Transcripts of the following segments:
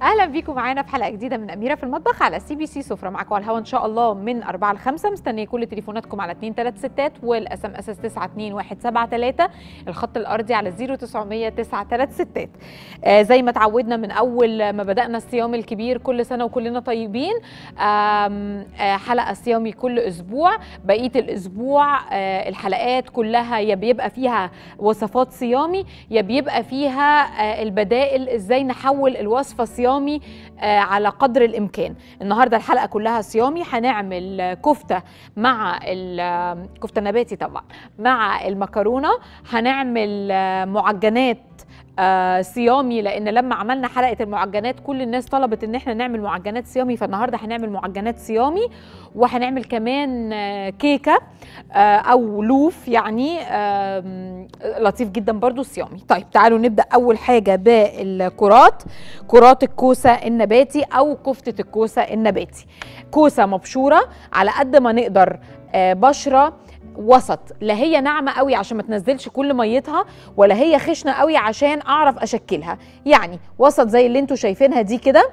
اهلا بيكم معانا في حلقه جديده من اميره في المطبخ على سي بي سي سفره معاكم على الهوا ان شاء الله من 4 ل 5 مستنيه كل تليفوناتكم على 2 3 6 والاس ام اس 92173 الخط الارضي على 0900 936 آه زي ما اتعودنا من اول ما بدانا الصيام الكبير كل سنه وكلنا طيبين آم، آه حلقه صيامي كل اسبوع بقيه الاسبوع آه الحلقات كلها يا بيبقى فيها وصفات صيامي يا بيبقى فيها آه البدائل ازاي نحول الوصفه صيامي آه على قدر الامكان النهارده الحلقه كلها صيامي هنعمل آه، كفته مع ال- آه، كفته نباتي طبعا مع المكرونه هنعمل آه، معجنات آه صيامي لان لما عملنا حلقه المعجنات كل الناس طلبت ان احنا نعمل معجنات صيامي فالنهارده هنعمل معجنات صيامي وهنعمل كمان آه كيكه آه او لوف يعني آم، لطيف جدا برضو صيامي طيب تعالوا نبدا اول حاجه بالكرات كرات الكوسه النباتي او كفته الكوسه النباتي كوسه مبشوره على قد ما نقدر آه بشره وسط لا هي ناعمه قوي عشان ما تنزلش كل ميتها ولا هي خشنه قوي عشان اعرف اشكلها يعني وسط زي اللي انتوا شايفينها دي كده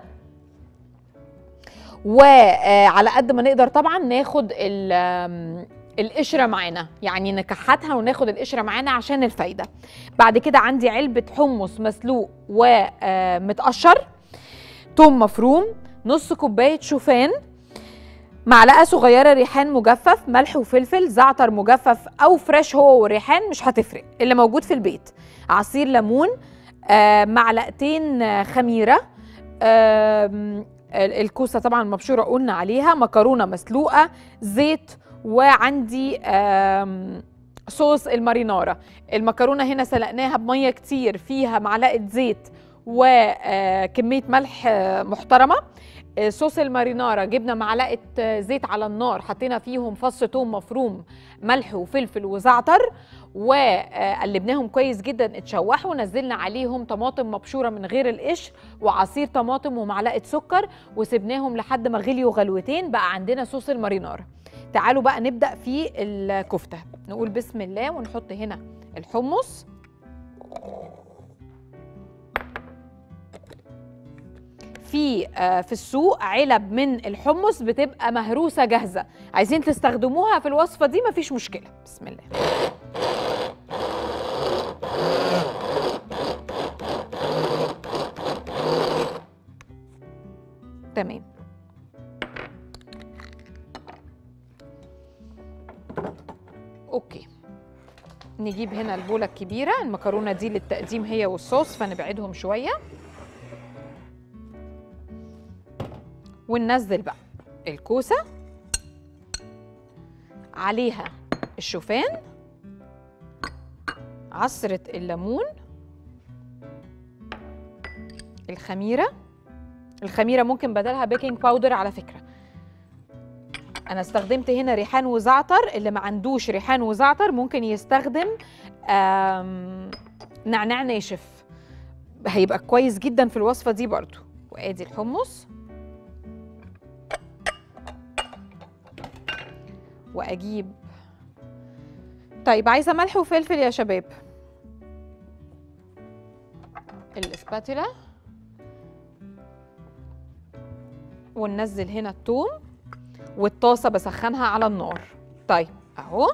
وعلى قد ما نقدر طبعا ناخد ال- آم، القشره معانا يعني نكحتها وناخد القشره معانا عشان الفايده بعد كده عندي علبه حمص مسلوق ومتقشر توم مفروم نص كوبايه شوفان معلقه صغيره ريحان مجفف ملح وفلفل زعتر مجفف او فريش هو والريحان مش هتفرق اللي موجود في البيت عصير ليمون آه، معلقتين آه، خميره آم، ال- الكوسه طبعا مبشوره قلنا عليها مكرونه مسلوقه زيت وعندي آم، صوص المارينارا المكرونه هنا سلقناها بميه كتير فيها معلقه زيت وكميه ملح آه، محترمه آه، صوص المارينارا جبنا معلقه آه، زيت على النار حطينا فيهم فص ثوم مفروم ملح وفلفل وزعتر وقلبناهم كويس جدا اتشوحوا نزلنا عليهم طماطم مبشوره من غير القشر وعصير طماطم ومعلقه سكر وسبناهم لحد ما غليوا غلوتين بقى عندنا صوص المارينارا تعالوا بقى نبدا في الكفته نقول بسم الله ونحط هنا الحمص في آه، في السوق علب من الحمص بتبقى مهروسه جاهزه عايزين تستخدموها في الوصفه دي مفيش مشكله بسم الله تمام اوكي نجيب هنا البوله الكبيره المكرونه دي للتقديم هي والصوص فنبعدهم شويه وننزل بقى الكوسه عليها الشوفان عصره الليمون الخميره الخميره ممكن بدلها بيكنج باودر على فكره انا استخدمت هنا ريحان وزعتر اللي ما عندوش ريحان وزعتر ممكن يستخدم آم، نعناع ناشف هيبقى كويس جدا في الوصفه دي برضو وادي الحمص واجيب طيب عايزه ملح وفلفل يا شباب الاسباتيلا وننزل هنا الثوم والطاسه بسخنها على النار طيب اهو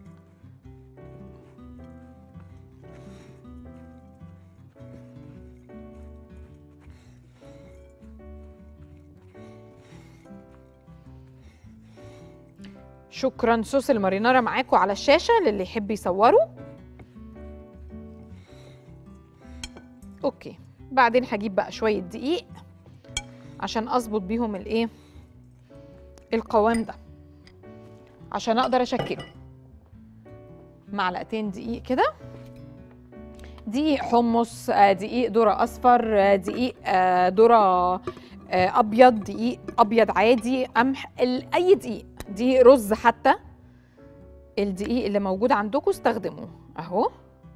شكرا صوص المارينارا معاكم على الشاشه للي يحب يصوره اوكي بعدين هجيب بقى شويه دقيق عشان اظبط بيهم الايه القوام ده عشان اقدر اشكله معلقتين دقيق كده دقيق حمص آه، دقيق ذره اصفر آه، دقيق آه، ذره آه، ابيض دقيق ابيض عادي قمح ال- اي دقيق دقيق رز حتى الدقيق اللي موجود عندكم استخدموه اهو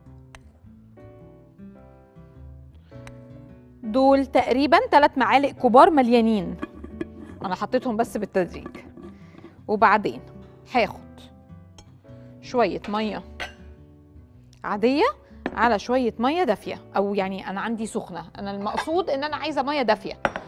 دول تقريبا 3 معالق كبار مليانين انا حطيتهم بس بالتدريج وبعدين هاخد شويه ميه عاديه على شويه ميه دافيه او يعني انا عندي سخنه انا المقصود ان انا عايزه ميه دافيه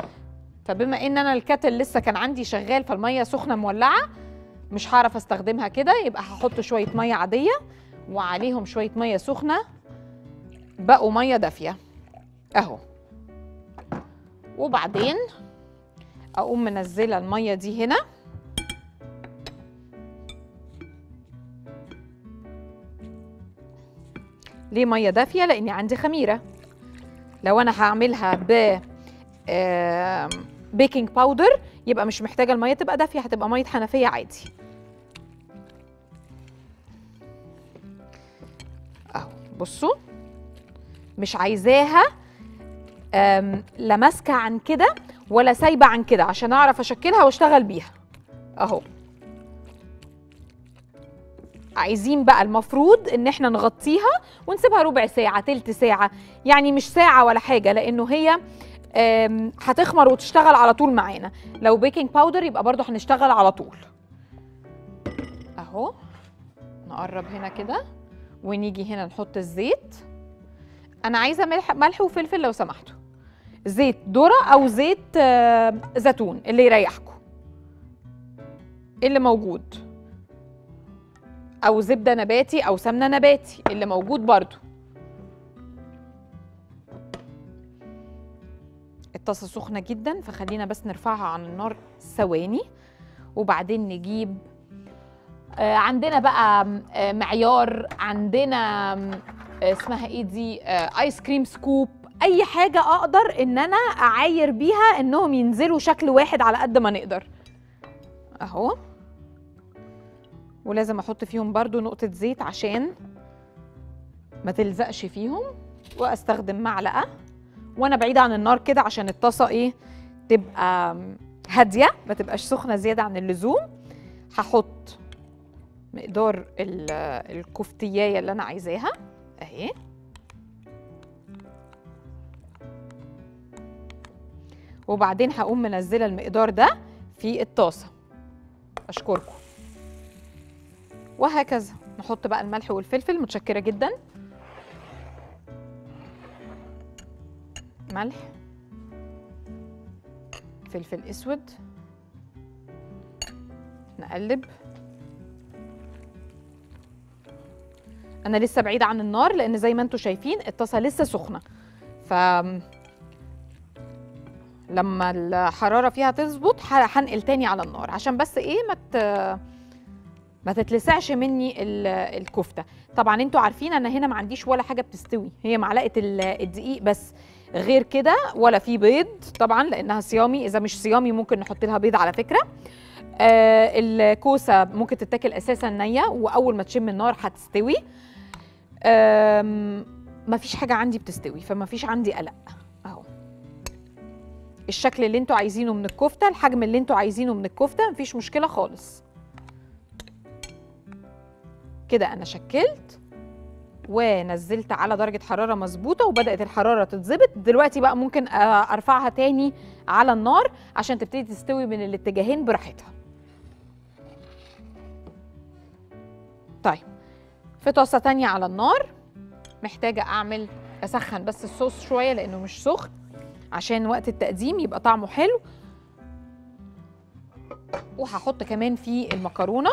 فبما ان انا الكاتل لسه كان عندي شغال فالميه سخنه مولعه مش هعرف استخدمها كده يبقى هحط شويه ميه عاديه وعليهم شويه ميه سخنه بقوا ميه دافيه اهو وبعدين اقوم منزله الميه دي هنا ليه ميه دافيه لاني عندي خميره لو انا هعملها ب آم، بيكنج باودر يبقى مش محتاجه الميه تبقى دافيه هتبقى ميه حنفيه عادي اهو بصوا مش عايزاها آم، لا ماسكه عن كده ولا سايبه عن كده عشان اعرف اشكلها واشتغل بيها اهو عايزين بقى المفروض ان احنا نغطيها ونسيبها ربع ساعه تلت ساعه يعني مش ساعه ولا حاجه لانه هي آم، هتخمر وتشتغل على طول معانا لو بيكنج باودر يبقى برضو هنشتغل على طول اهو نقرب هنا كده ونيجي هنا نحط الزيت انا عايزه ملح ملح وفلفل لو سمحتوا زيت ذره او زيت آه، زيتون اللي يريحكم اللي موجود او زبده نباتي او سمنه نباتي اللي موجود برضو الطاسه سخنه جدا فخلينا بس نرفعها عن النار ثواني وبعدين نجيب آه، عندنا بقى م- آه، معيار عندنا م- آه، اسمها ايه دي آه، ايس كريم سكوب اي حاجه اقدر ان انا اعاير بيها انهم ينزلوا شكل واحد على قد ما نقدر اهو ولازم احط فيهم برضو نقطه زيت عشان ما تلزقش فيهم واستخدم معلقه وانا بعيده عن النار كده عشان الطاسه ايه تبقى هاديه ما تبقاش سخنه زياده عن اللزوم هحط مقدار ال- الكفتيايه اللي انا عايزاها اهي وبعدين هقوم منزله المقدار ده في الطاسه اشكركم وهكذا نحط بقى الملح والفلفل متشكره جدا ملح فلفل اسود نقلب انا لسه بعيده عن النار لان زي ما انتم شايفين الطاسه لسه سخنه ف لما الحراره فيها تظبط ح- هنقل تاني على النار عشان بس ايه ما ت... ما تتلسعش مني ال- الكفته طبعا انتوا عارفين انا هنا ما عنديش ولا حاجه بتستوي هي معلقه ال- الدقيق بس غير كده ولا في بيض طبعا لانها صيامي اذا مش صيامي ممكن نحط لها بيض على فكره آه الكوسه ممكن تتاكل اساسا نيه واول ما تشم النار هتستوي آم، مفيش حاجه عندي بتستوي فمفيش عندي قلق اهو الشكل اللي انتوا عايزينه من الكفته الحجم اللي انتوا عايزينه من الكفته مفيش مشكله خالص كده انا شكلت ونزلت على درجه حراره مظبوطه وبدات الحراره تتظبط دلوقتي بقى ممكن آه، ارفعها تاني على النار عشان تبتدي تستوي من الاتجاهين براحتها طيب في طاسه تانية على النار محتاجه اعمل اسخن بس الصوص شويه لانه مش سخن عشان وقت التقديم يبقى طعمه حلو وهحط كمان فيه المكرونه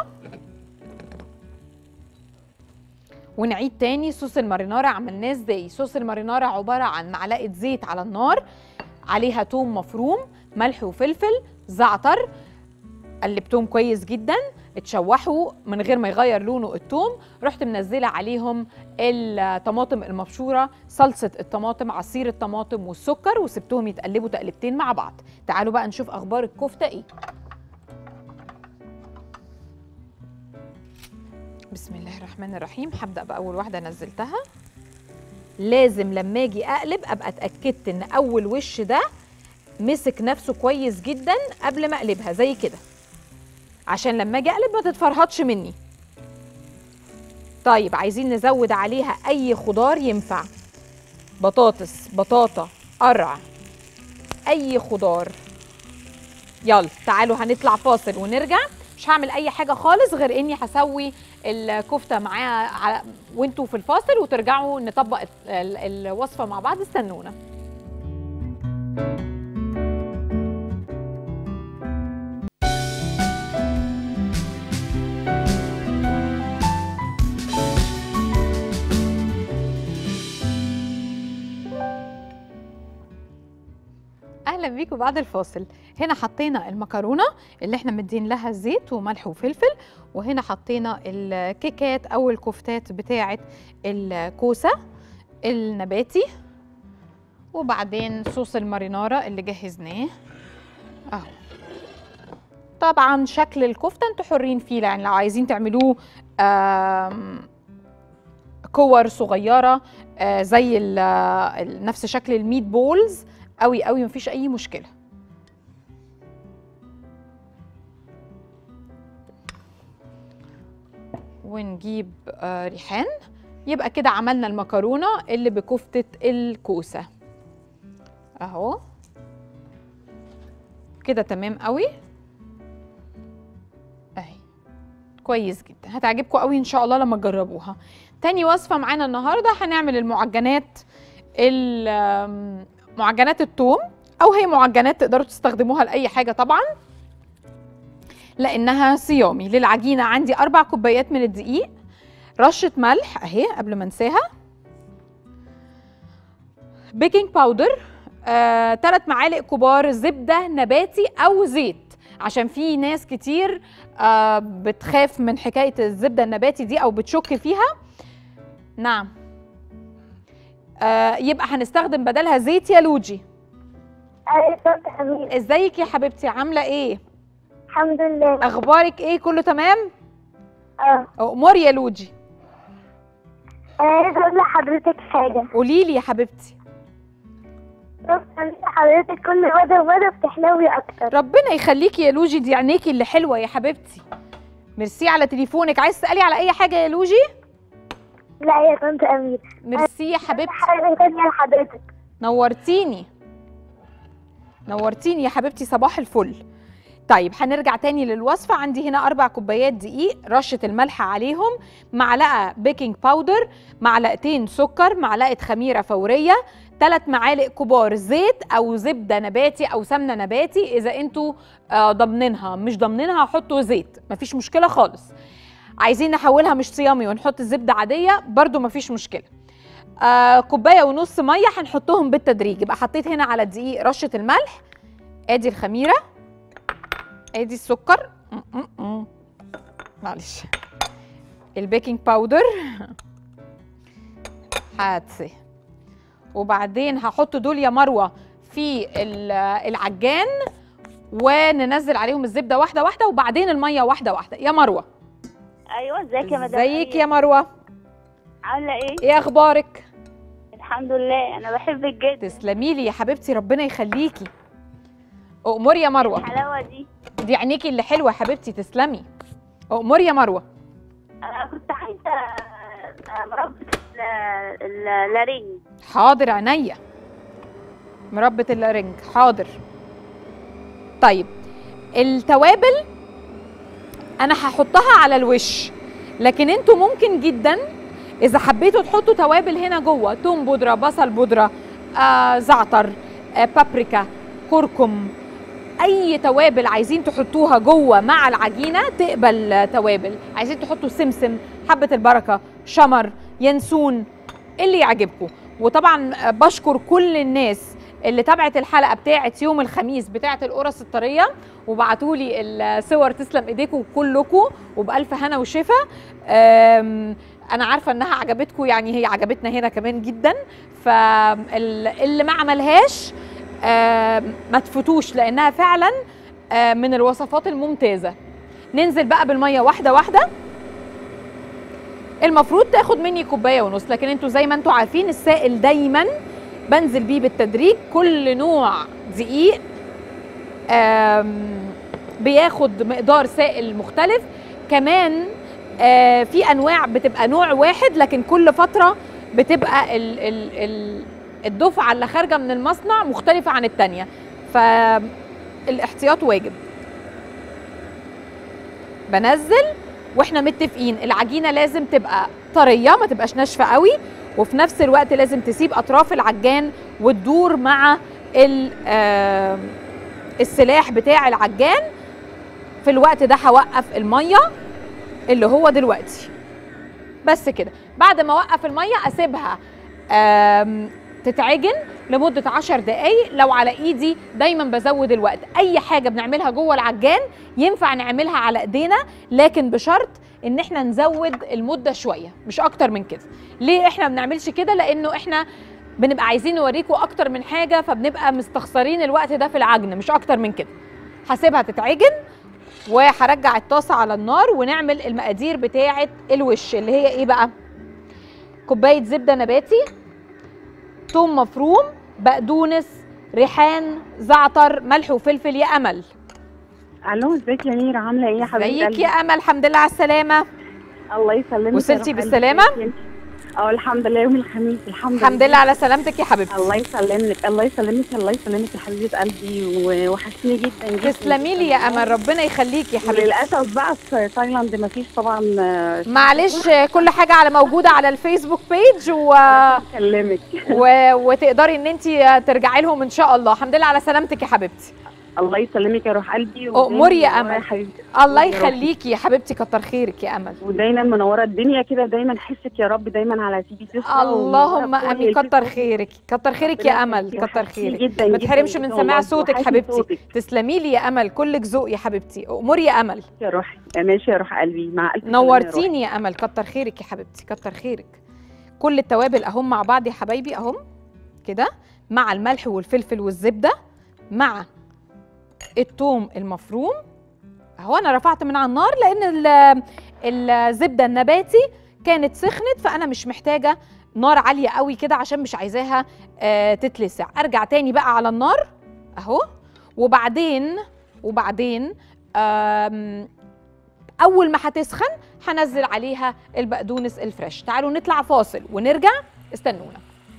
ونعيد تاني صوص المارينارا عملناه ازاي صوص المارينارا عباره عن معلقه زيت على النار عليها توم مفروم ملح وفلفل زعتر قلبتهم كويس جدا اتشوحوا من غير ما يغير لونه التوم رحت منزله عليهم الطماطم المبشوره صلصه الطماطم عصير الطماطم والسكر وسبتهم يتقلبوا تقلبتين مع بعض تعالوا بقى نشوف اخبار الكفته ايه بسم الله الرحمن الرحيم هبدا باول واحده نزلتها لازم لما اجي اقلب ابقى اتاكدت ان اول وش ده مسك نفسه كويس جدا قبل ما اقلبها زي كده عشان لما اجي اقلب ما تتفرهطش مني طيب عايزين نزود عليها اي خضار ينفع بطاطس بطاطا قرع اي خضار يلا تعالوا هنطلع فاصل ونرجع مش هعمل اي حاجه خالص غير اني هسوي الكفته معاها على- وانتوا في الفاصل وترجعوا نطبق ال- ال- الوصفه مع بعض استنونا اهلا بيكم بعد الفاصل هنا حطينا المكرونه اللي احنا مدين لها زيت وملح وفلفل وهنا حطينا الكيكات او الكفتات بتاعه الكوسه النباتي وبعدين صوص المارينارا اللي جهزناه اهو طبعا شكل الكفته انتوا حرين فيه يعني لو عايزين تعملوه آم، كور صغيره آه، زي ال- ال- نفس شكل الميت بولز قوي قوي مفيش اي مشكله ونجيب آه، ريحان يبقى كده عملنا المكرونه اللي بكفته الكوسه اهو كده تمام قوي اهي كويس جدا هتعجبكم قوي ان شاء الله لما تجربوها تاني وصفه معانا النهارده هنعمل المعجنات ال- آم، معجنات الثوم او هي معجنات تقدروا تستخدموها لاي حاجه طبعا لانها صيامي للعجينه عندي اربع كوبايات من الدقيق رشه ملح اهي قبل ما انساها بيكنج باودر آه، تلات معالق كبار زبده نباتي او زيت عشان في ناس كتير آه، بتخاف من حكايه الزبده النباتي دي او بتشك فيها نعم آه، يبقى هنستخدم بدلها زيت يا لوجي أيوة طنط حبيبي ازيك يا حبيبتي عامله ايه الحمد لله اخبارك ايه كله تمام اه امور يا لوجي أنا عايزة أقول لحضرتك حاجة قولي لي يا حبيبتي بص أنت حضرتك كل مدى ومدى بتحلوي أكتر ربنا يخليكي يا لوجي دي عينيكي اللي حلوه يا حبيبتي ميرسي على تليفونك عايز تسالي على اي حاجه يا لوجي لا يا طنط أمير ميرسي يا حبيبتي حاجة تانية لحضرتك نورتيني نورتيني يا حبيبتي صباح الفل طيب هنرجع تاني للوصفة عندي هنا أربع كوبايات دقيق رشة الملح عليهم معلقة بيكنج باودر معلقتين سكر معلقة خميرة فورية ثلاث معالق كبار زيت أو زبدة نباتي أو سمنة نباتي إذا أنتوا آه، ضامنينها مش ضامنينها حطوا زيت مفيش مشكلة خالص عايزين نحولها مش صيامي ونحط الزبدة عادية برضو مفيش مشكلة آه كوبايه ونص ميه هنحطهم بالتدريج يبقى حطيت هنا على الدقيق رشه الملح ادي الخميره ادي السكر م- م- م. معلش البيكنج باودر هاتسي وبعدين هحط دول يا مروه في ال- العجان وننزل عليهم الزبده واحده واحده وبعدين الميه واحده واحده يا مروه أيوة ازيك يا مدام ازيك يا مروه عاملة إيه؟ ايه اخبارك الحمد لله أنا بحبك جدا تسلمي لي يا حبيبتي ربنا يخليكي أؤمر يا مروة الحلاوة دي دي عينيكي اللي حلوة يا حبيبتي تسلمي أؤمر يا مروة أنا كنت عايزة آه، مربى ال- ال- اللارينج حاضر عينيا مربة اللارنج حاضر طيب التوابل انا هحطها على الوش لكن انتوا ممكن جدا اذا حبيتوا تحطوا توابل هنا جوه توم بودره بصل بودره آه زعتر آه بابريكا كركم اي توابل عايزين تحطوها جوه مع العجينه تقبل آه، توابل عايزين تحطوا سمسم حبه البركه شمر ينسون اللي يعجبكم وطبعا آه، بشكر كل الناس اللي تابعت الحلقه بتاعه يوم الخميس بتاعه القرص الطريه وبعتوا لي الصور تسلم ايديكم كلكم وبالف هنا وشفا أم، انا عارفه انها عجبتكم يعني هي عجبتنا هنا كمان جدا فاللي ما عملهاش أم، ما تفوتوش لانها فعلا أم، من الوصفات الممتازه ننزل بقى بالميه واحده واحده المفروض تاخد مني كوبايه ونص لكن انتوا زي ما انتوا عارفين السائل دايما بنزل بيه بالتدريج كل نوع دقيق آم، بياخد مقدار سائل مختلف كمان آه، في انواع بتبقى نوع واحد لكن كل فتره بتبقى ال ال ال الدفعه اللي خارجه من المصنع مختلفه عن التانيه فالاحتياط واجب بنزل واحنا متفقين العجينه لازم تبقى طريه ما تبقاش ناشفه قوي وفي نفس الوقت لازم تسيب اطراف العجان وتدور مع ال- آم، السلاح بتاع العجان في الوقت ده هوقف الميه اللي هو دلوقتي بس كده بعد ما اوقف الميه اسيبها آم، تتعجن لمده 10 دقائق لو على ايدي دايما بزود الوقت اي حاجه بنعملها جوه العجان ينفع نعملها على ايدينا لكن بشرط ان احنا نزود المده شويه مش اكتر من كده ليه احنا ما بنعملش كده لانه احنا بنبقى عايزين نوريكم اكتر من حاجه فبنبقى مستخسرين الوقت ده في العجن مش اكتر من كده هسيبها تتعجن وهرجع الطاسه على النار ونعمل المقادير بتاعه الوش اللي هي ايه بقى كوبايه زبده نباتي توم مفروم بقدونس ريحان زعتر ملح وفلفل يا امل الو ازيك يا نيرة عامله ايه يا حبيبتي ازيك يا امل الحمد لله على السلامه الله يسلمك وصلتي يا روح بالسلامة؟ قلبي. اه الحمد لله يوم الخميس الحمد, الحمد لله على سلامتك يا حبيبتي الله يسلمك الله يسلمك الله يسلمك يا حبيبه قلبي و- وحشتيني جدا جدا تسلمي لي يا امل ربنا يخليكي يا حبيبتي للاسف بقى في تايلاند مفيش طبعا آه، معلش كل حاجه على موجوده على الفيسبوك بيج و... اكلمك و... وتقدري ان انت ترجعي لهم ان شاء الله الحمد لله على سلامتك يا حبيبتي الله يسلمك يا روح قلبي أؤمري يا ودايماً أمل. حبيبتي الله يا روحي. يخليكي يا حبيبتي كتر خيرك يا امل ودايما منوره الدنيا كده دايما احسك يا رب دايما على تي في اللهم امين كتر خيرك كتر خيرك يا امل كتر خيرك جدا ما جداً تحرمش من جداً سماع والله. صوتك وحشني حبيبتي صوتك. تسلمي لي يا امل كلك ذوق يا حبيبتي اموري يا امل يا روحي ماشي يا روح قلبي مع الف سلامة يا روحي. نورتيني يا امل كتر خيرك يا حبيبتي كتر خيرك كل التوابل اهم مع بعض يا حبايبي اهم كده مع الملح والفلفل والزبده مع الثوم المفروم اهو انا رفعت من على النار لان ال- الزبده النباتي كانت سخنت فانا مش محتاجه نار عاليه قوي كده عشان مش عايزاها آه تتلسع ارجع تاني بقى على النار اهو وبعدين وبعدين آم، اول ما هتسخن هنزل عليها البقدونس الفريش تعالوا نطلع فاصل ونرجع استنونا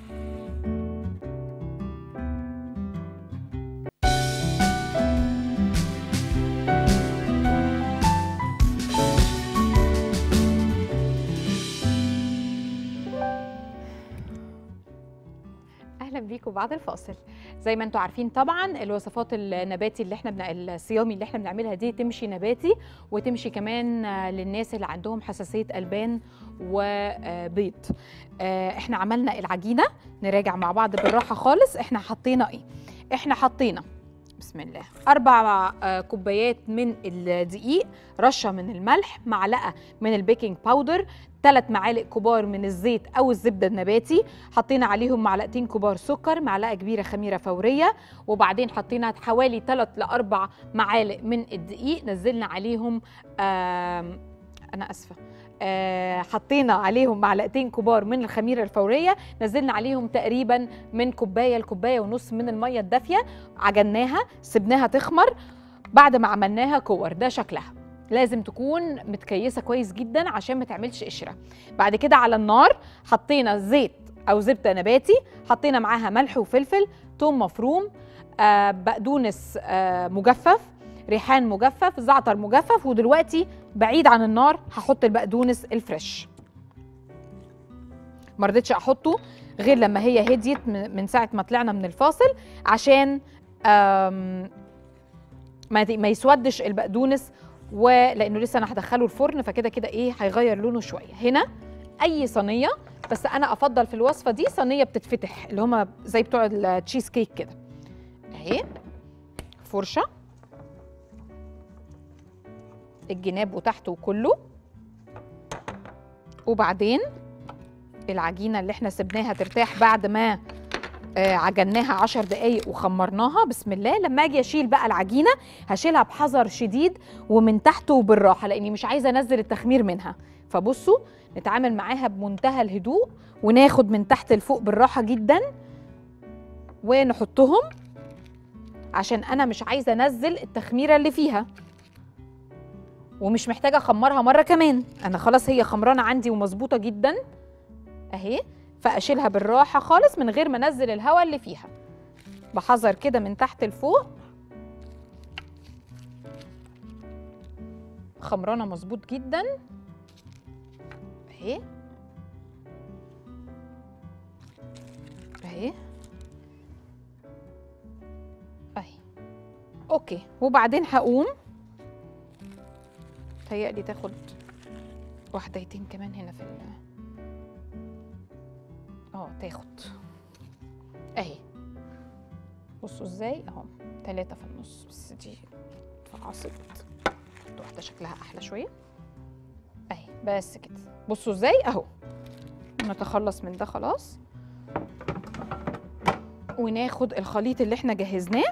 اهلا بيكم بعد الفاصل زي ما انتم عارفين طبعا الوصفات النباتي اللي احنا بنا... الصيامي اللي احنا بنعملها دي تمشي نباتي وتمشي كمان آه، للناس اللي عندهم حساسيه البان وبيض آه، احنا عملنا العجينه نراجع مع بعض بالراحه خالص احنا حطينا ايه احنا حطينا بسم الله اربع آه، كوبايات من الدقيق رشه من الملح معلقه من البيكنج باودر ثلاث معالق كبار من الزيت او الزبده النباتي حطينا عليهم معلقتين كبار سكر معلقه كبيره خميره فوريه وبعدين حطينا حوالي 3 ل 4 معالق من الدقيق نزلنا عليهم آم، انا اسفه آه، حطينا عليهم معلقتين كبار من الخميره الفوريه نزلنا عليهم تقريبا من كوبايه لكوبايه ونص من الميه الدافيه عجناها سبناها تخمر بعد ما عملناها كور ده شكلها لازم تكون متكيسه كويس جدا عشان ما تعملش قشره بعد كده على النار حطينا زيت او زبده نباتي حطينا معاها ملح وفلفل توم مفروم آه بقدونس آه مجفف ريحان مجفف زعتر مجفف ودلوقتي بعيد عن النار هحط البقدونس الفريش ما رضيتش احطه غير لما هي هديت من من ساعه ما طلعنا من الفاصل عشان آم، ما ما يسودش البقدونس ولانه لسه انا هدخله الفرن فكده كده ايه هيغير لونه شويه هنا اي صينيه بس انا افضل في الوصفه دي صينيه بتتفتح اللي هما زي بتوع التشيز كيك كده اهي فرشه الجناب وتحته كله وبعدين العجينه اللي احنا سبناها ترتاح بعد ما آه، عجناها عشر دقايق وخمرناها بسم الله لما اجي اشيل بقى العجينه هشيلها بحذر شديد ومن تحت وبالراحه لاني مش عايزه انزل التخمير منها فبصوا نتعامل معاها بمنتهى الهدوء وناخد من تحت لفوق بالراحه جدا ونحطهم عشان انا مش عايزه انزل التخميره اللي فيها ومش محتاجه اخمرها مره كمان انا خلاص هي خمرانه عندي ومظبوطه جدا اهي فاشيلها بالراحه خالص من غير ما انزل الهواء اللي فيها بحذر كده من تحت لفوق خمرانه مظبوط جدا اهي اهي اهي اوكي وبعدين هقوم تهيألي تاخد واحدتين كمان هنا في ال اه تاخد اهي بصوا ازاي اهو ثلاثة في النص بس دي اتفعصت واحدة شكلها احلى شوية اهي بس كده بصوا ازاي اهو نتخلص من ده خلاص وناخد الخليط اللي احنا جهزناه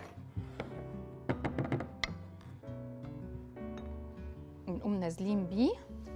نقوم نازلين بيه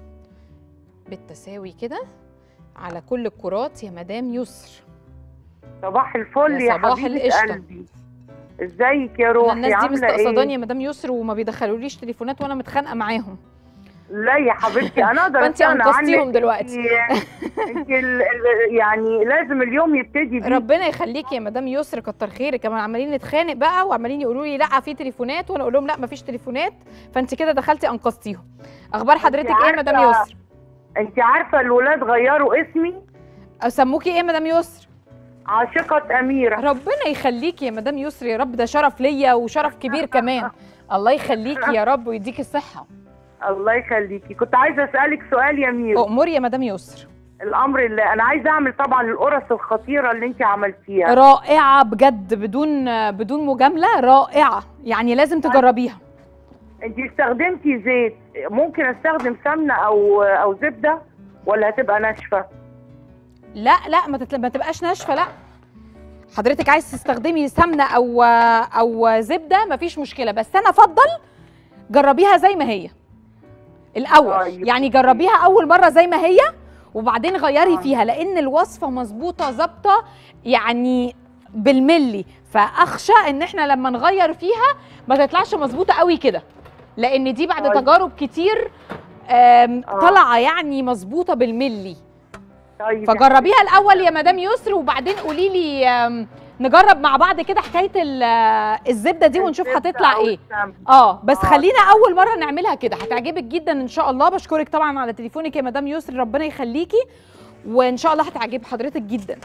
بالتساوي كده على كل الكرات يا مدام يسر صباح الفل يا يا, صباح حبيبه القشطة. قلبي ازيك يا أنا روحي الناس دي عامله مستقصداني ايه يا مدام يسر وما بيدخلوليش تليفونات وانا متخانقه معاهم لا يا حبيبتي انا اقدر فانت استغنى انقذتيهم عنك. دلوقتي انت ال- ال- يعني لازم اليوم يبتدي بيه ربنا يخليكي يا مدام يسر كتر خيرك كمان عمالين نتخانق بقى وعمالين يقولوا لي لا في تليفونات وانا اقول لهم لا مفيش تليفونات فانت كده دخلتي انقذتيهم اخبار حضرتك ايه يا مدام عارفة- يسر انت عارفه الولاد غيروا اسمي سموكي ايه يا مدام يسر عاشقه اميره ربنا يخليكي يا مدام يسر يا رب ده شرف ليا وشرف كبير كمان الله يخليكي يا رب ويديكي الصحه الله يخليكي كنت عايزه اسالك سؤال يا ميرو امور يا مدام يسر الامر اللي انا عايزه اعمل طبعا القرص الخطيره اللي انت عملتيها رائعه بجد بدون بدون مجامله رائعه يعني لازم تجربيها انت استخدمتي زيت ممكن استخدم سمنه او او زبده ولا هتبقى ناشفه لا لا ما, تتل... ما تبقاش ناشفه لا حضرتك عايز تستخدمي سمنه او او زبده مفيش مشكله بس انا افضل جربيها زي ما هي الاول طيب. يعني جربيها اول مره زي ما هي وبعدين غيري آه. فيها لان الوصفه مظبوطه ظابطه يعني بالملي فاخشى ان احنا لما نغير فيها ما تطلعش مظبوطه قوي كده لان دي بعد طيب. تجارب كتير آم، آه. طالعه يعني مظبوطه بالملي طيب فجربيها الاول يا مدام يسر وبعدين قولي لي آم، نجرب مع بعض كده حكايه ال- آه، الزبده دي ونشوف الزبدة هتطلع أو ايه السمنة. اه بس آه. خلينا اول مره نعملها كده هتعجبك جدا ان شاء الله بشكرك طبعا على تليفونك يا مدام يسر ربنا يخليكي وان شاء الله هتعجب حضرتك جدا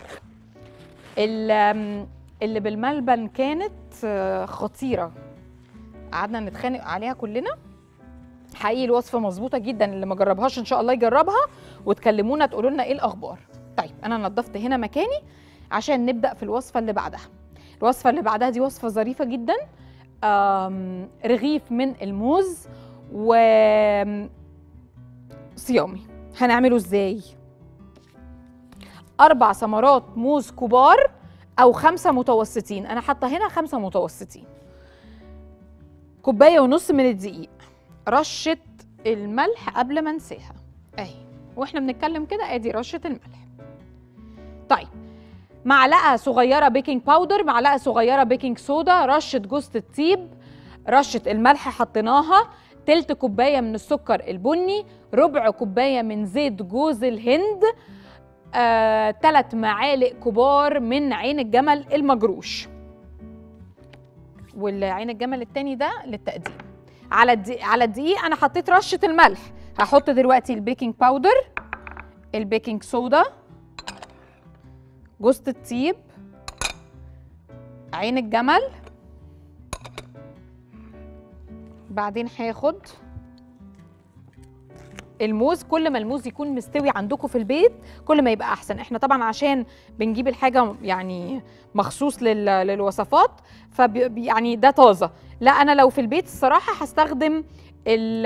ال- آم، اللي بالملبن كانت آه، خطيره قعدنا نتخانق عليها كلنا حقيقي الوصفه مظبوطه جدا اللي ما جربهاش ان شاء الله يجربها وتكلمونا تقولوا لنا ايه الاخبار طيب انا نظفت هنا مكاني عشان نبدا في الوصفه اللي بعدها الوصفه اللي بعدها دي وصفه ظريفه جدا آم، رغيف من الموز و صيامي هنعمله ازاي اربع ثمرات موز كبار او خمسه متوسطين انا حاطه هنا خمسه متوسطين كوبايه ونص من الدقيق رشه الملح قبل ما انساها اهي واحنا بنتكلم كده ادي رشه الملح طيب معلقه صغيره بيكنج باودر معلقه صغيره بيكنج صودا رشه جوز الطيب رشه الملح حطيناها تلت كوبايه من السكر البني ربع كوبايه من زيت جوز الهند آه، تلات معالق كبار من عين الجمل المجروش والعين الجمل التاني ده للتقديم على الدقيق على الدقيق انا حطيت رشه الملح هحط دلوقتي البيكنج باودر البيكنج صودا جوز الطيب عين الجمل بعدين هاخد الموز كل ما الموز يكون مستوي عندكم في البيت كل ما يبقى احسن احنا طبعا عشان بنجيب الحاجه يعني مخصوص لل... للوصفات فب يعني ده طازه لا انا لو في البيت الصراحه هستخدم ال...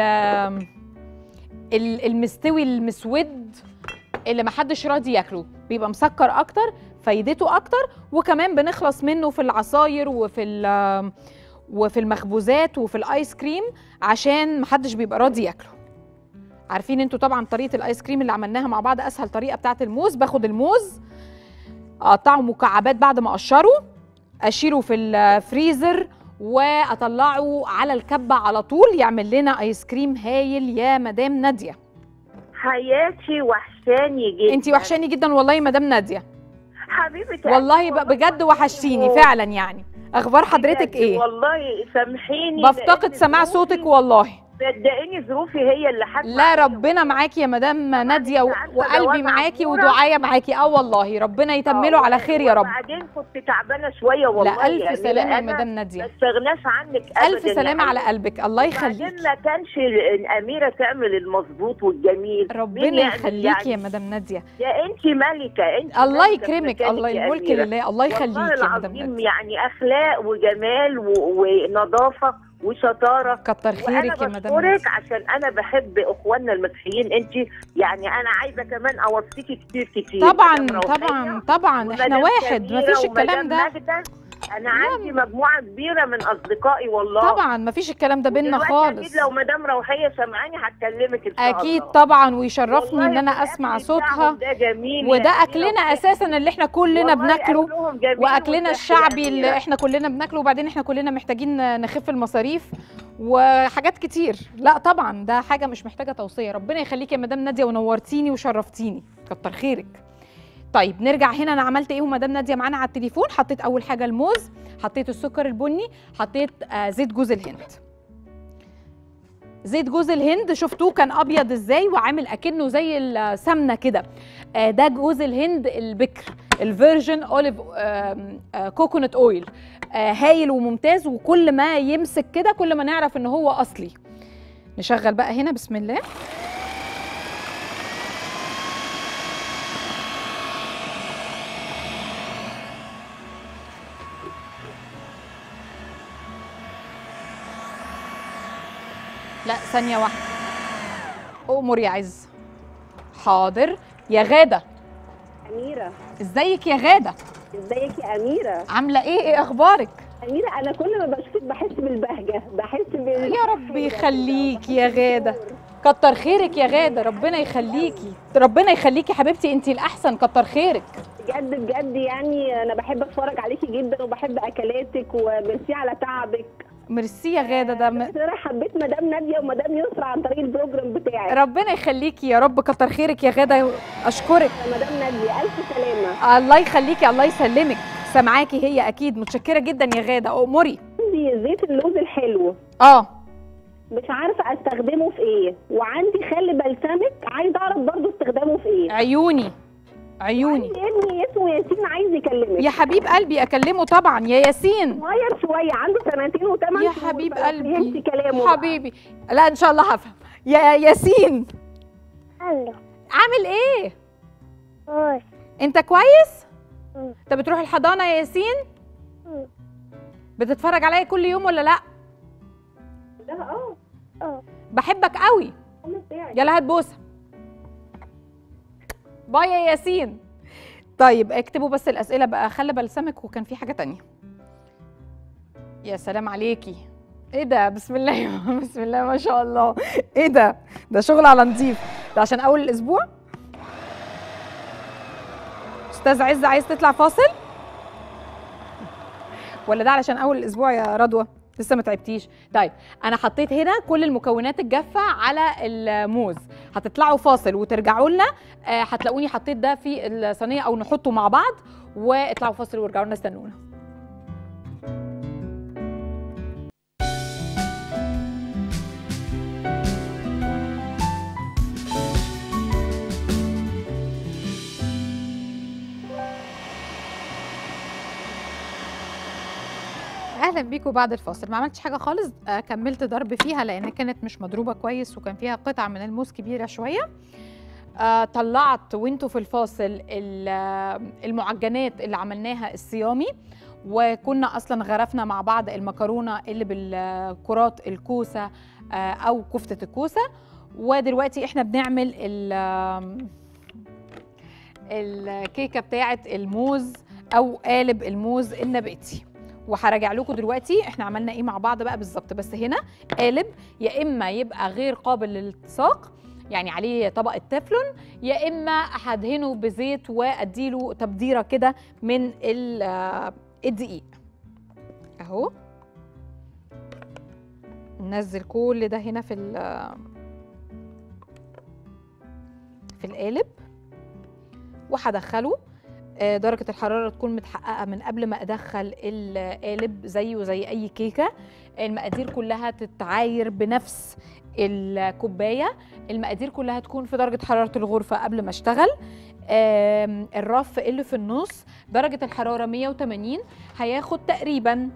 ال- المستوي المسود اللي محدش راضي ياكله بيبقى مسكر اكتر فايدته اكتر وكمان بنخلص منه في العصاير وفي ال- وفي المخبوزات وفي الايس كريم عشان محدش بيبقى راضي ياكله عارفين انتوا طبعا طريقه الايس كريم اللي عملناها مع بعض اسهل طريقه بتاعه الموز باخد الموز اقطعه مكعبات بعد ما اقشره اشيله في الفريزر واطلعه على الكبه على طول يعمل لنا ايس كريم هايل يا مدام ناديه حياتي وحشاني جدا انتي وحشاني جدا والله يا مدام ناديه حبيبتي والله ب- بجد وحشتيني فعلا يعني اخبار حضرتك بجد ايه والله سامحيني بفتقد لأن سماع ظروفي- صوتك والله صدقيني ظروفي هي اللي حاسه لا ربنا معاكي يا مدام ناديه و- عارفة وقلبي جوازة معاكي عمورة؟ ودعايا معاكي اه والله ربنا يتمله على خير يا رب وبعدين كنت تعبانه شويه والله لا الف يعني سلامه يا أنا مدام ما ناديه استغناش عنك ابدا الف سلامه يعني. على قلبك الله يخليكي وبعدين ما كانش الاميره تعمل المظبوط والجميل مين ربنا يعمل يخليكي يعني؟ يا مدام ناديه يا انت ملكه انت الله ملكة في يكرمك مكانك الله يا الملك أميرة. لله الله يخليكي والله يا مدام العظيم ناديه يعني اخلاق وجمال و... ونظافه وشطاره كتر خيرك يا وانا مدام ناديه بشكرك عشان انا بحب اخواننا المسيحيين انت يعني انا عايزه كمان اوصيكي كتير كتير طبعا مدام روحية طبعا طبعا احنا ومدام واحد سميرة مفيش الكلام ومدام ده ماجدة. انا عندي مجموعه كبيره من اصدقائي والله طبعا مفيش الكلام ده بينا ودلوقتي خالص اكيد لو مدام روحيه سامعاني هتكلمك ان شاء الله اكيد طبعا ويشرفني والله ان انا الأكل اسمع بتاعهم صوتها ده جميل وده يا اكلنا أميرة. اساسا اللي احنا كلنا والله بناكله أكلهم جميل واكلنا وصحي الشعبي يا اللي أميرة. احنا كلنا بناكله وبعدين احنا كلنا محتاجين نخف المصاريف وحاجات كتير لا طبعا ده حاجه مش محتاجه توصيه ربنا يخليكي يا مدام ناديه ونورتيني وشرفتيني كتر خيرك طيب نرجع هنا انا عملت ايه ومدام ناديه معانا على التليفون حطيت اول حاجه الموز حطيت السكر البني حطيت آه زيت جوز الهند زيت جوز الهند شفتوه كان ابيض ازاي وعامل اكنه زي السمنه كده آه ده جوز الهند البكر الفيرجن اوليف كوكونات اويل هايل وممتاز وكل ما يمسك كده كل ما نعرف ان هو اصلي نشغل بقى هنا بسم الله لا ثانية واحدة أمور يا عز حاضر يا غادة أميرة ازيك يا غادة ازيك يا أميرة عاملة ايه ايه اخبارك أميرة أنا كل ما بشوفك بحس بالبهجة بحس بال يا رب يخليكي يا غادة كتر خيرك يا غادة ربنا يخليكي ربنا يخليكي حبيبتي انتي الأحسن كتر خيرك بجد بجد يعني أنا بحب أتفرج عليكي جدا وبحب أكلاتك وميرسي على تعبك ميرسي يا غادة ده م... بس أنا حبيت مدام نادية ومدام يسرا عن طريق البروجرام بتاعك ربنا يخليكي يا رب كتر خيرك يا غادة أشكرك مدام نادية ألف سلامة الله يخليكي الله يسلمك سامعاكي هي أكيد متشكرة جدا يا غادة أموري عندي زيت اللوز الحلو اه مش عارفة استخدمه في ايه وعندي خل بلسمك عايزة اعرف برضو استخدامه في ايه عيوني عيوني عندي ابني اسمه ياسين عايز يكلمك يا حبيب قلبي اكلمه طبعا يا ياسين صغير شوية عنده سنتين وثمان يا شهور حبيب فلو قلبي فهمتي كلامه بقى. حبيبي لا ان شاء الله هفهم يا ياسين الو عامل ايه هاي انت كويس مم. انت بتروح الحضانه يا ياسين مم. بتتفرج عليا كل يوم ولا لا لا اه اه بحبك قوي خمس دقايق يلا هات بوسه باي يا ياسين طيب اكتبوا بس الاسئله بقى خلي بلسمك وكان في حاجه تانية يا سلام عليكي ايه ده بسم الله بسم الله ما شاء الله ايه ده ده شغل على نظيف ده عشان اول الاسبوع استاذ عز عايز تطلع فاصل ولا ده علشان اول الاسبوع يا رضوى لسه ما تعبتيش طيب انا حطيت هنا كل المكونات الجافه على الموز هتطلعوا فاصل وترجعوا لنا آه، هتلاقوني حطيت ده في الصينيه او نحطه مع بعض واطلعوا فاصل وارجعوا لنا استنونا اهلا بيكم بعد الفاصل ما عملتش حاجه خالص آه، كملت ضرب فيها لان كانت مش مضروبه كويس وكان فيها قطع من الموز كبيره شويه آه، طلعت وانتوا في الفاصل ال- آه، المعجنات اللي عملناها الصيامي وكنا اصلا غرفنا مع بعض المكرونه اللي بالكرات الكوسه آه، او كفته الكوسه ودلوقتي احنا بنعمل ال- آم، الكيكه بتاعه الموز او قالب الموز النباتي وهراجع لكم دلوقتي احنا عملنا ايه مع بعض بقى بالظبط بس هنا قالب يا اما يبقى غير قابل للالتصاق يعني عليه طبقه تeflon يا اما هدهنه بزيت واديله تبديره كده من ال- آه، الدقيق اهو ننزل كل ده هنا في ال- في القالب وهدخله آه، درجة الحرارة تكون متحققة من قبل ما أدخل القالب زيه زي أي كيكة المقادير كلها تتعاير بنفس الكوبايه المقادير كلها تكون في درجه حراره الغرفه قبل ما اشتغل آم، الرف اللي في النص درجه الحراره 180 هياخد تقريبا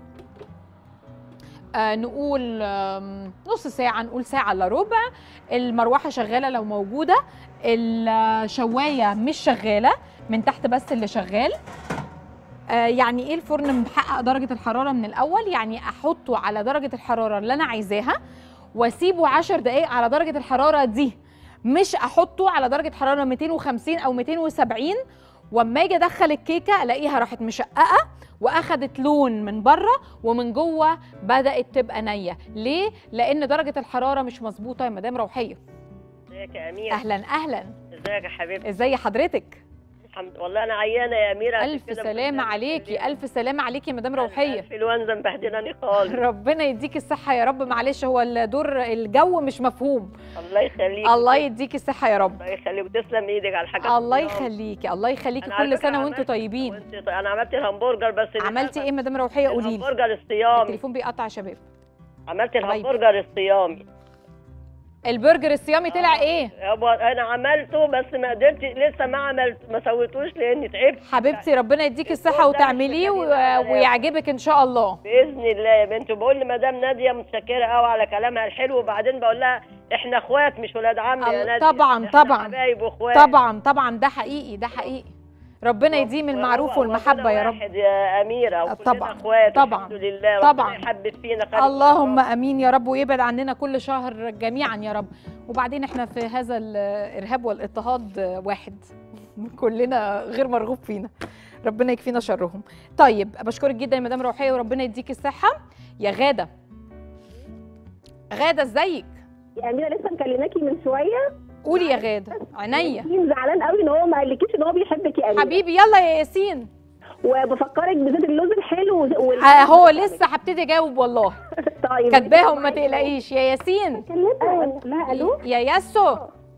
آه نقول آم، نص ساعة نقول ساعة إلا ربع المروحة شغالة لو موجودة الشواية مش شغالة من تحت بس اللي شغال آه يعني ايه الفرن محقق درجة الحرارة من الأول يعني أحطه على درجة الحرارة اللي أنا عايزاها وأسيبه 10 دقايق على درجة الحرارة دي مش أحطه على درجة حرارة 250 أو 270 واما اجي ادخل الكيكه الاقيها راحت مشققه واخدت لون من بره ومن جوه بدات تبقى نيه ليه لان درجه الحراره مش مظبوطه يا مدام روحيه ازيك يا اميره اهلا اهلا ازيك يا حبيبتي ازي حضرتك الحمد والله انا عيانه يا اميره عشان الف كده سلامه مكلمة عليكي كتير. الف سلامه عليكي يا مدام روحيه الانفلونزا مبهدلاني خالص ربنا يديكي الصحه يا رب معلش هو الدور الجو مش مفهوم الله يخليك الله يديكي الصحه يا رب الله يخليك وتسلم ايدك على الحاجات الله الصيام. يخليكي الله يخليكي أنا على كل فكرة سنه وانتم عملت- طيبين وانت انا عملت الهمبرجر بس عملتي ايه يا مدام روحيه قولي لي الهمبرجر الصيامي التليفون بيقطع يا شباب عملت طيب. الهمبرجر الصيامي البرجر الصيامي طلع ايه يابا انا عملته بس ما قدرتش لسه ما عملت ما سويتوش لاني تعبت حبيبتي ربنا يديكي الصحه الدور ده مش وتعمليه و... مكانين على ويعجبك ان شاء الله باذن الله يا بنت وبقول لمدام ناديه متشكره قوي على كلامها الحلو وبعدين بقول لها احنا اخوات مش ولاد عم يا الله- ناديه طبعاً، إحنا طبعاً. حبايب واخوات طبعا طبعا ده حقيقي ده حقيقي ربنا يديم المعروف وهو- والمحبه وأنا يا رب واحد يا اميره وكلنا طبعاً، اخوات طبعاً، الحمد لله طبعاً. ربنا يحبب فينا خير اللهم امين يا رب ويبعد عننا كل شهر جميعا يا رب وبعدين احنا في هذا الارهاب والاضطهاد واحد كلنا غير مرغوب فينا ربنا يكفينا شرهم طيب بشكرك جدا يا مدام روحيه وربنا يديكي الصحه يا غاده غاده ازيك يا اميره لسه مكلماكي من شويه قولي يا غاده عينيا ياسين زعلان قوي ان هو ما قالكيش ان هو بيحبك يا اميره حبيبي يلا يا ياسين وبفكرك بزيت اللوز الحلو وال- آه، هو لسه هبتدي اجاوب والله طيب كاتباهم ما تقلقيش يا ياسين كلمتها اسمها الو يا ياسو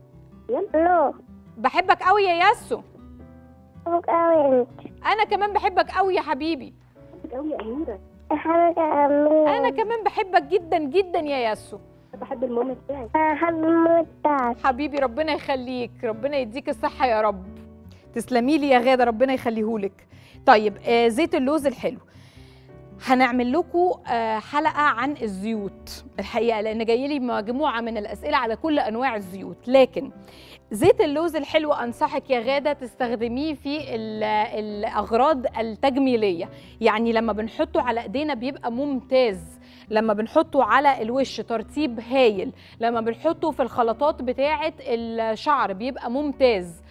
الو بحبك قوي يا ياسو مبروك قوي انت انا كمان بحبك قوي يا حبيبي قوي يا اميره حاجة أميرة انا كمان بحبك جدا جدا يا ياسو بحب الماما بتاعي أنا حابة الموت بتاعك حبيبي ربنا يخليك ربنا يديك الصحه يا رب تسلمي لي يا غاده ربنا يخليهولك طيب آه زيت اللوز الحلو هنعمل لكم آه حلقه عن الزيوت الحقيقه لان جاي لي مجموعه من الاسئله على كل انواع الزيوت لكن زيت اللوز الحلو انصحك يا غاده تستخدميه في ال- الاغراض التجميليه يعني لما بنحطه على ايدينا بيبقى ممتاز لما بنحطه على الوش ترطيب هايل لما بنحطه في الخلطات بتاعه الشعر بيبقى ممتاز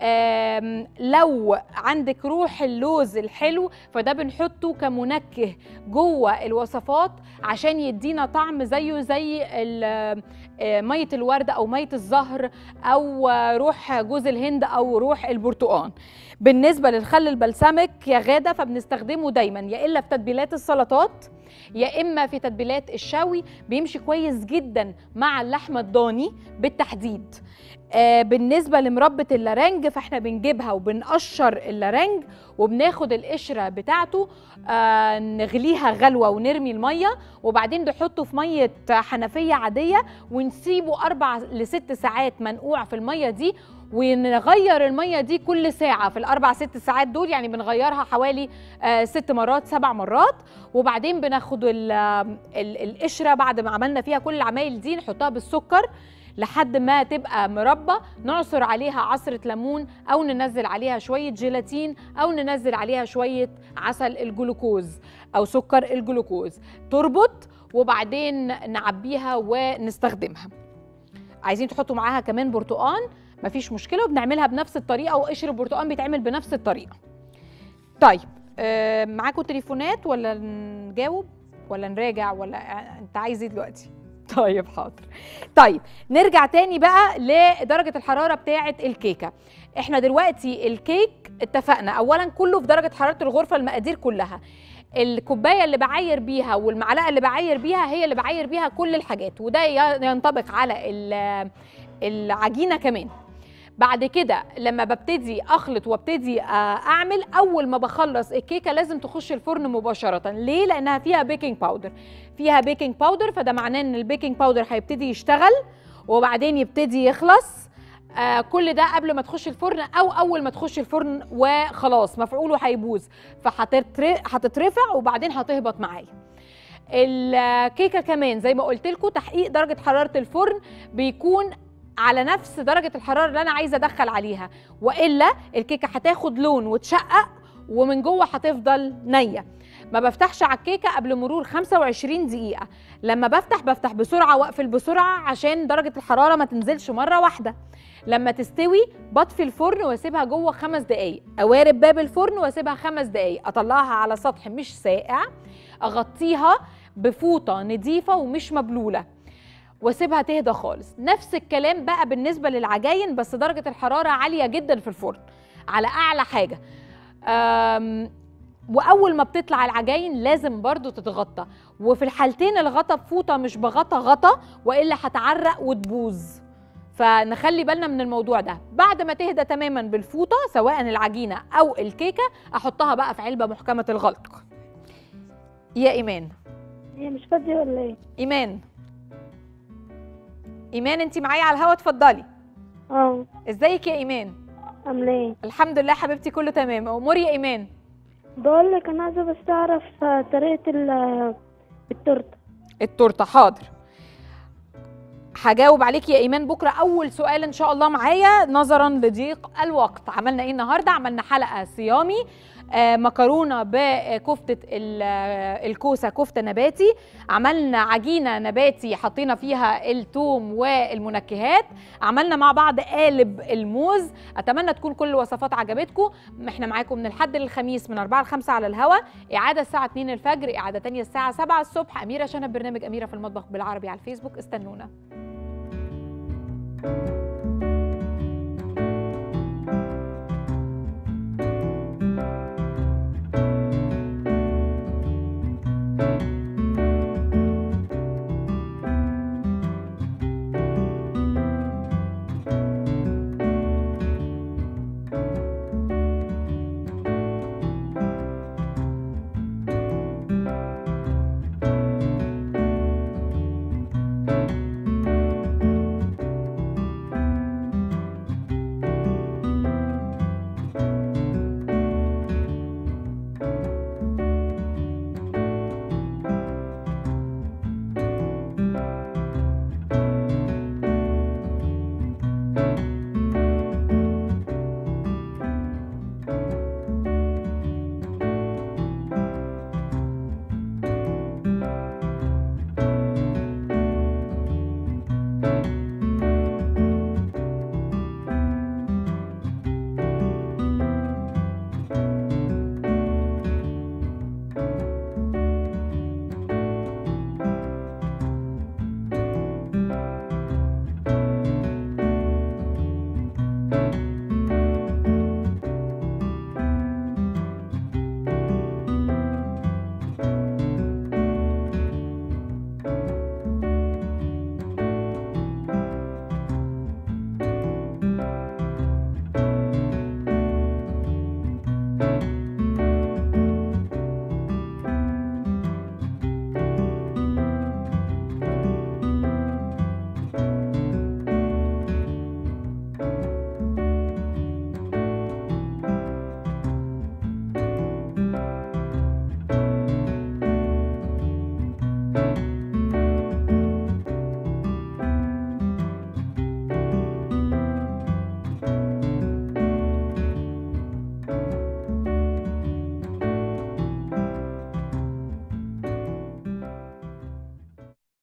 آم، لو عندك روح اللوز الحلو فده بنحطه كمنكه جوه الوصفات عشان يدينا طعم زيه زي ال- آه، ميه الورد او ميه الزهر او آه، روح جوز الهند او روح البرتقال بالنسبه للخل البلسمك يا غاده فبنستخدمه دايما يا الا في تتبيلات السلطات يا اما في تتبيلات الشوي بيمشي كويس جدا مع اللحمه الضاني بالتحديد آه بالنسبه لمربى اللارنج فاحنا بنجيبها وبنقشر اللارنج وبناخد القشره بتاعته آه نغليها غلوه ونرمي الميه وبعدين نحطه في ميه حنفيه عاديه ونسيبه اربع لست ساعات منقوع في الميه دي ونغير الميه دي كل ساعه في الاربع ست ساعات دول يعني بنغيرها حوالي آه ست مرات سبع مرات وبعدين بناخد ال- ال- القشره بعد ما عملنا فيها كل العمايل دي نحطها بالسكر لحد ما تبقى مربى نعصر عليها عصرة ليمون أو ننزل عليها شوية جيلاتين أو ننزل عليها شوية عسل الجلوكوز أو سكر الجلوكوز تربط وبعدين نعبيها ونستخدمها عايزين تحطوا معاها كمان برتقان مفيش مشكلة وبنعملها بنفس الطريقة وقشر البرتقان بيتعمل بنفس الطريقة طيب آه، معاكم تليفونات ولا نجاوب ولا نراجع ولا انت عايز ايه دلوقتي طيب حاضر طيب نرجع تاني بقى لدرجة الحرارة بتاعة الكيكة احنا دلوقتي الكيك اتفقنا اولا كله في درجة حرارة الغرفة المقادير كلها الكوبايه اللي بعاير بيها والمعلقه اللي بعاير بيها هي اللي بعاير بيها كل الحاجات وده ي- ينطبق على ال- العجينه كمان بعد كده لما ببتدي اخلط وابتدي آه، اعمل اول ما بخلص الكيكه لازم تخش الفرن مباشره ليه لانها فيها بيكنج باودر فيها بيكنج باودر فده معناه ان البيكنج باودر هيبتدي يشتغل وبعدين يبتدي يخلص آه كل ده قبل ما تخش الفرن او اول ما تخش الفرن وخلاص مفعوله هيبوظ فهتترفع وبعدين هتهبط معايا الكيكه كمان زي ما قلت لكم تحقيق درجه حراره الفرن بيكون على نفس درجه الحراره اللي انا عايزه ادخل عليها والا الكيكه هتاخد لون وتشقق ومن جوه هتفضل نيه ما بفتحش على الكيكه قبل مرور 25 دقيقه لما بفتح بفتح بسرعه واقفل بسرعه عشان درجه الحراره ما تنزلش مره واحده لما تستوي بطفي الفرن واسيبها جوه خمس دقايق اوارب باب الفرن واسيبها خمس دقايق اطلعها على سطح مش ساقع اغطيها بفوطه نظيفه ومش مبلوله واسيبها تهدى خالص نفس الكلام بقى بالنسبه للعجاين بس درجه الحراره عاليه جدا في الفرن على اعلى حاجه أم واول ما بتطلع العجاين لازم برضو تتغطى وفي الحالتين الغطا بفوطه مش بغطا غطا والا هتعرق وتبوظ فنخلي بالنا من الموضوع ده بعد ما تهدى تماما بالفوطه سواء العجينه او الكيكه احطها بقى في علبه محكمه الغلق يا ايمان هي مش فاضيه ولا ايه ايمان ايمان انت معايا على الهوا اتفضلي اه ازيك يا ايمان عامله ايه الحمد لله حبيبتي كله تمام اموري يا ايمان بقول لك انا عايزه بس اعرف آه، طريقه ال- التورته التورته حاضر هجاوب عليك يا ايمان بكره اول سؤال ان شاء الله معايا نظرا لضيق الوقت عملنا ايه النهارده عملنا حلقه صيامي آه مكرونه بكفته ال- آه، الكوسه كفته نباتي عملنا عجينه نباتي حطينا فيها الثوم والمنكهات عملنا مع بعض قالب الموز اتمنى تكون كل الوصفات عجبتكم احنا معاكم من الحد للخميس من 4 ل 5 على الهوا اعاده الساعه 2 الفجر اعاده تانية الساعه 7 الصبح اميره شنب برنامج اميره في المطبخ بالعربي على الفيسبوك استنونا